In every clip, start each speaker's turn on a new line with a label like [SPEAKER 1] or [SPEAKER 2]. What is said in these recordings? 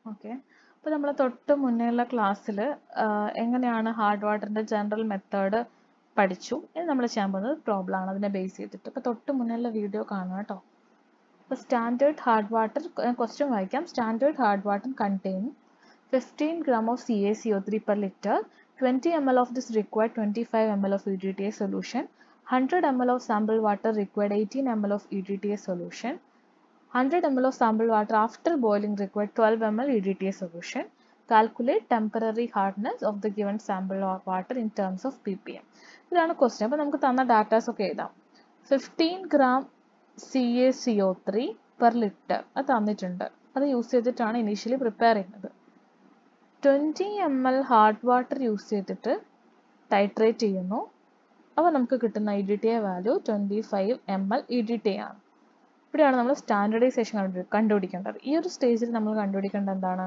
[SPEAKER 1] Okay അപ്പോൾ നമ്മൾ തൊട്ട് മുന്നേയുള്ള ക്ലാസ്സിൽ എങ്ങനെയാണ് ഹാർഡ് വാട്ടറിൻ്റെ ജനറൽ മെത്തേഡ് പഠിച്ചു ഇനി നമ്മൾ ചെയ്യാൻ പോകുന്നത് പ്രോബ്ലം ആണ് അതിനെ ബേസ് ചെയ്തിട്ട് അപ്പോൾ തൊട്ട് മുന്നേയുള്ള വീഡിയോ കാണുക കേട്ടോ അപ്പോൾ സ്റ്റാൻഡേർഡ് ഹാർഡ് വാട്ടർ ക്വസ്റ്റ്യൻ വായിക്കാം standard hard water contain fifteen gram of C A C O three per litre twenty M L of this required twenty five M L of E D T A solution hundred M L of sample water required eighteen M L of E D T A solution 100 ml of sample water after boiling required 12 ml EDTA solution. Calculate temporary hardness of the given sample water in terms of ppm. ഇതാണ് question അപ്പോൾ നമുക്ക് തന്ന datas ഒക്കെ എഴുതാം fifteen gram C A C O three per litre അത് തന്നിട്ടുണ്ട് അത് use ചെയ്തിട്ടാണ് ഇനീഷ്യലി പ്രിപ്പയർ ചെയ്യുന്നത് twenty M L hard water use ചെയ്തിട്ട് ടൈട്രേറ്റ് ചെയ്യുന്നു അപ്പോൾ നമുക്ക് കിട്ടുന്ന E D T A value twenty five M L E D T ആണ് ഇവിടെയാണ് നമ്മൾ സ്റ്റാൻഡർഡൈസേഷൻ കണ്ടു കണ്ടുപിടിക്കേണ്ടത് ഈ ഒരു സ്റ്റേജിൽ നമ്മൾ കണ്ടുപിടിക്കേണ്ടത് എന്താണ്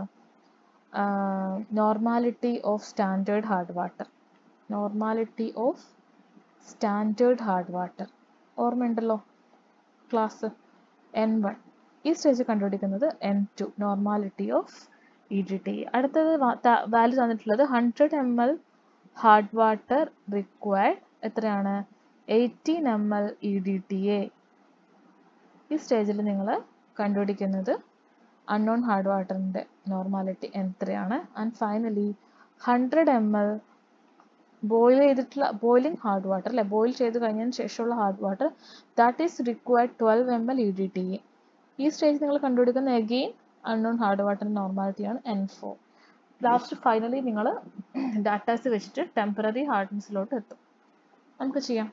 [SPEAKER 1] normality of standard hard water normality of standard hard water ഓർമ്മയുണ്ടല്ലോ ക്ലാസ് എൻ വൺ ഈ സ്റ്റേജ് കണ്ടുപിടിക്കുന്നത് N two normality of E D T അടുത്തത് വാല്യൂ തന്നിട്ടുള്ളത് hundred M L hard water required എത്രയാണ് eighteen M L E D T A ഈ സ്റ്റേജിൽ നിങ്ങൾ കണ്ടുപിടിക്കുന്നത് അൺനോൺ ഹാർഡ് വാട്ടറിൻ്റെ നോർമാലിറ്റി എത്രയാണ് and finally hundred M L boil ചെയ്തിട്ടുള്ള ബോയിലിംഗ് ഹാർഡ് വാട്ടർ അല്ലെ ബോയിൽ ചെയ്ത് കഴിഞ്ഞതിന് ശേഷമുള്ള hard water that is required twelve M L E D T A ഈ സ്റ്റേജ് നിങ്ങൾ കണ്ടുപിടിക്കുന്ന എഗെയിൻ അൺനോൺ ഹാർഡ് വാട്ടറിൻ്റെ നോർമാലിറ്റിയാണ് എൻ ഫോർ ലാസ്റ്റ് ഫൈനലി നിങ്ങൾ ഡാറ്റാസ് വെച്ചിട്ട് ടെമ്പററി ഹാർഡ്നെസ്സിലോട്ട് എത്തും നമുക്ക് ചെയ്യാം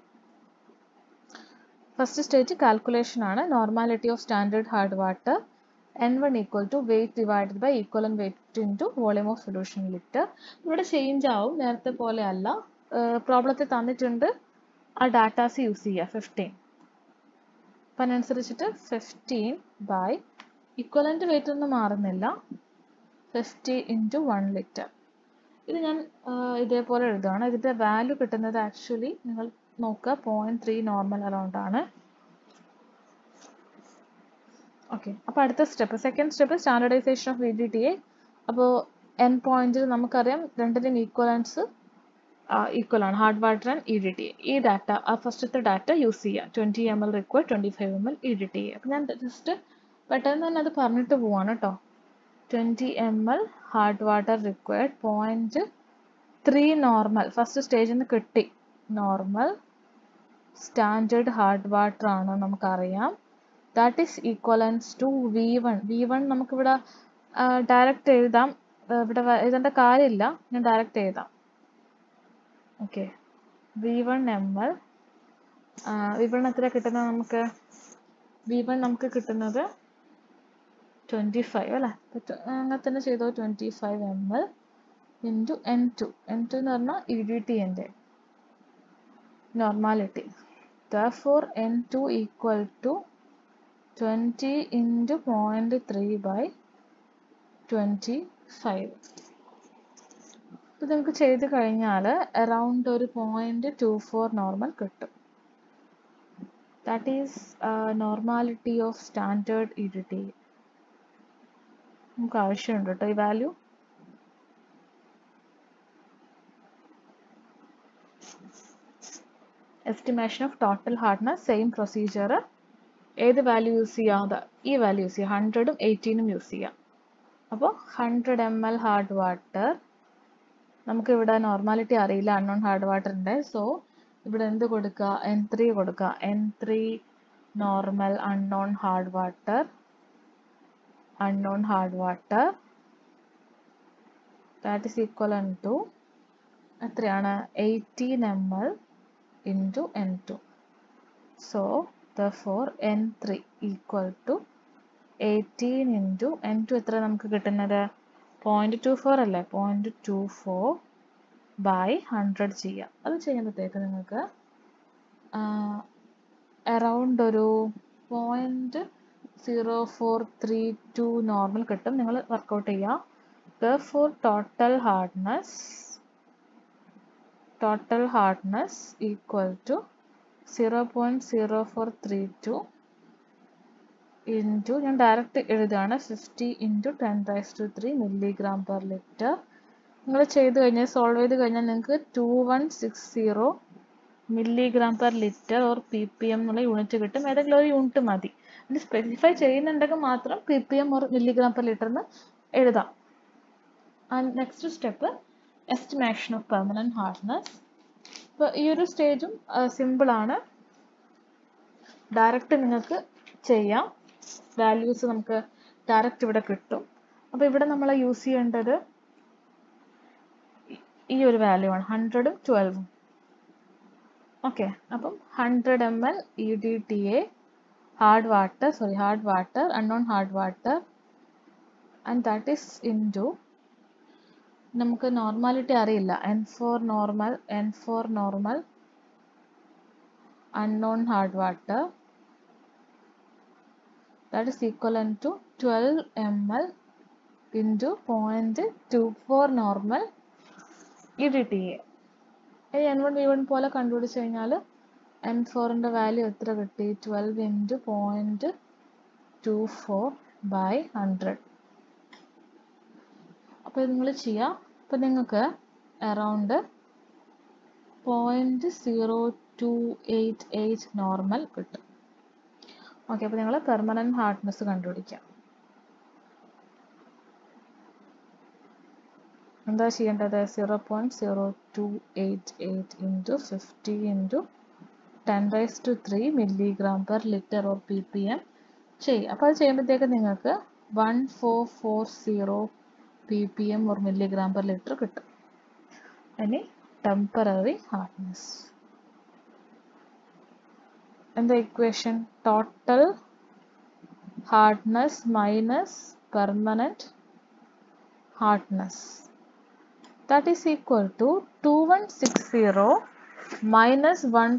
[SPEAKER 1] ഫസ്റ്റ് സ്റ്റേജ് കാൽക്കുലേഷൻ ആണ് normality of standard hard water N one equal to weight divided by equivalent weight into volume of solution litre ഇവിടെ ചേഞ്ച് ആവും നേരത്തെ പോലെ അല്ല പ്രോബ്ലത്തിൽ തന്നിട്ടുണ്ട് ആ ഡാറ്റാസ് യൂസ് ചെയ്യുക ഫിഫ്റ്റീൻ അപ്പം അതിനനുസരിച്ചിട്ട് ഫിഫ്റ്റീൻ ബൈ ഇക്വലൻ്റ് വെയിറ്റ് ഒന്നും മാറുന്നില്ല ഫിഫ്റ്റി ഇൻറ്റു വൺ ലിറ്റർ ഇത് ഞാൻ ഇതേപോലെ എഴുതുകയാണ് ഇതിൻ്റെ വാല്യൂ കിട്ടുന്നത് ആക്ച്വലി നിങ്ങൾ നോക്കുക പോയിന്റ് ത്രീ നോർമൽ അറൗണ്ട് ആണ് ഓക്കെ അപ്പോൾ അടുത്ത step second step standardisation of V D T A അപ്പോൾ എൻ പോയിന്റിൽ നമുക്കറിയാം രണ്ടിനും ഈക്വലൻസ് ഈക്വൽ ആണ് hard water and E D T A ഈ ഡാറ്റ ആ ഫസ്റ്റത്തെ ഡാറ്റ യൂസ് ചെയ്യുക twenty M L require twenty five M L E D T A അപ്പോൾ ഞാൻ ജസ്റ്റ് പെട്ടെന്ന് തന്നെ അത് പറഞ്ഞിട്ട് പോവാണ് കേട്ടോ twenty M L hard water required point three normal first സ്റ്റേജിൽ നിന്ന് കിട്ടി നോർമൽ സ്റ്റാൻഡേർഡ് ഹാർഡ് വാട്ടർ ആണ് നമുക്കറിയാം that is equivalence to V one V one നമുക്കിവിടെ ഡയറക്റ്റ് എഴുതാം ഇവിടെ എഴുതേണ്ട കാര്യമില്ല ഞാൻ ഡയറക്റ്റ് എഴുതാം okay V one M L V one എത്ര കിട്ടുന്നത് നമുക്ക് വി വൺ നമുക്ക് കിട്ടുന്നത് ട്വൻറ്റി ഫൈവ് അല്ലേ അങ്ങനെ തന്നെ ചെയ്തോ twenty five M L into N two N two എന്ന് പറഞ്ഞാൽ ഇ ഡി ടി എൻ്റെ normality. Therefore, N2 equal to 20 into 0.3 by 25. ഇത് നമുക്ക് ചെയ്ത് കഴിഞ്ഞാൽ അറൗണ്ട് ഒരു പോയിന്റ് ടു ഫോർ നോർമൽ കിട്ടും that is normality of standard E D T നമുക്ക് ആവശ്യമുണ്ട് കേട്ടോ ഈ value estimation of total hardness same procedure ഏത് വാല്യൂ യൂസ് ചെയ്യാതെ ഈ വാല്യൂ യൂസ് ചെയ്യുക ഹൺഡ്രഡും എയ്റ്റീനും യൂസ് ചെയ്യാം അപ്പോൾ hundred M L hard water നമുക്കിവിടെ നോർമാലിറ്റി അറിയില്ല അൺനോൺ ഹാർഡ് വാട്ടറിൻ്റെ സോ ഇവിടെ എന്ത് കൊടുക്കുക എൻ ത്രീ കൊടുക്കുക N three normal unknown hard water unknown hard water that is equal to എത്രയാണ് eighteen M L into n2 so therefore n3 equal to 18 into n2 എത്ര നമുക്ക് കിട്ടുന്നത് പോയിന്റ് ടു ഫോർ അല്ലേ point two four by hundred ചെയ്യാം അത് ചെയ്യുമ്പോഴത്തേക്ക് നിങ്ങൾക്ക് around ഒരു point zero four three two normal കിട്ടും നിങ്ങൾ വർക്കൗട്ട് ചെയ്യുക for total hardness total hardness equal to 0.0432 into ഞാൻ ഡയറക്റ്റ് എഴുതുകയാണ് fifty into ten raise to three milligram per litre നിങ്ങൾ ചെയ്ത് കഴിഞ്ഞാൽ സോൾവ് ചെയ്ത് കഴിഞ്ഞാൽ നിങ്ങൾക്ക് two one six zero milligram per litre or P P M എന്നുള്ള യൂണിറ്റ് കിട്ടും ഏതെങ്കിലും ഒരു യൂണിറ്റ് മതി ഇത് സ്പെസിഫൈ ചെയ്യുന്നുണ്ടെങ്കിൽ മാത്രം P P M or milligram per litre എന്ന് എഴുതാം and next step estimation of permanent hardness ഇപ്പോൾ ഈ ഒരു സ്റ്റേജും സിമ്പിളാണ് ഡയറക്റ്റ് നിങ്ങൾക്ക് ചെയ്യാം വാല്യൂസ് നമുക്ക് ഡയറക്റ്റ് ഇവിടെ കിട്ടും അപ്പോൾ ഇവിടെ നമ്മൾ യൂസ് ചെയ്യേണ്ടത് ഈ ഒരു വാല്യൂ ആണ് ഹൺഡ്രഡും ട്വൽവും ഓക്കെ അപ്പം hundred M L E D T A hard water sorry hard water unknown hard water and that is into നമുക്ക് നോർമാലിറ്റി അറിയില്ല N four normal N four normal unknown hard water that is equivalent to 12 ml into 0.24 normal EDTA ഈ N one V one പോലെ കണ്ടുപിടിച്ച് കഴിഞ്ഞാൽ N ഫോറിൻ്റെ value എത്ര കിട്ടി twelve into point two four by hundred അപ്പോൾ ഇത് നിങ്ങൾ ചെയ്യുക അപ്പോൾ നിങ്ങൾക്ക് around point zero two eight eight normal കിട്ടും ഓക്കെ അപ്പോൾ നിങ്ങൾ പെർമനൻറ്റ് ഹാർഡ്നെസ് കണ്ടുപിടിക്കാം എന്താ ചെയ്യേണ്ടത് zero point zero two eight eight into fifty into ten raise to three milligram per litre or P P M ചെയ്യും അപ്പോൾ അത് ചെയ്യുമ്പോഴത്തേക്ക് നിങ്ങൾക്ക് one four four zero P P M or milligram per litre കിട്ടും ഇനി temporary hardness എന്താ equation total hardness minus permanent hardness that is equal to 2160 minus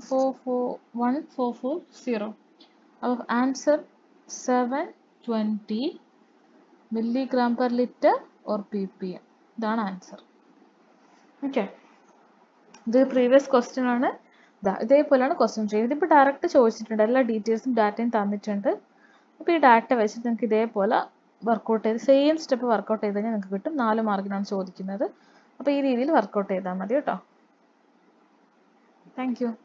[SPEAKER 1] 1440 അപ്പോൾ answer 720 milligram per litre or P P M ഇതാണ് answer okay ഇത് previous question ആണ് ഇതാ ഇതേപോലെയാണ് question ചെയ്യുന്നത് ഇതിപ്പോൾ ഡയറക്റ്റ് ചോദിച്ചിട്ടുണ്ട് എല്ലാ ഡീറ്റെയിൽസും ഡാറ്റയും തന്നിട്ടുണ്ട് അപ്പോൾ ഈ ഡാറ്റ വെച്ചിട്ട് നിങ്ങൾക്ക് ഇതേപോലെ വർക്കൗട്ട് ചെയ്ത് സെയിം സ്റ്റെപ്പ് വർക്കൗട്ട് ചെയ്ത് കഴിഞ്ഞാൽ നിങ്ങൾക്ക് കിട്ടും നാല് മാർക്കിനാണ് ചോദിക്കുന്നത് അപ്പോൾ ഈ രീതിയിൽ വർക്കൗട്ട് ചെയ്താൽ മതി കേട്ടോ താങ്ക് യു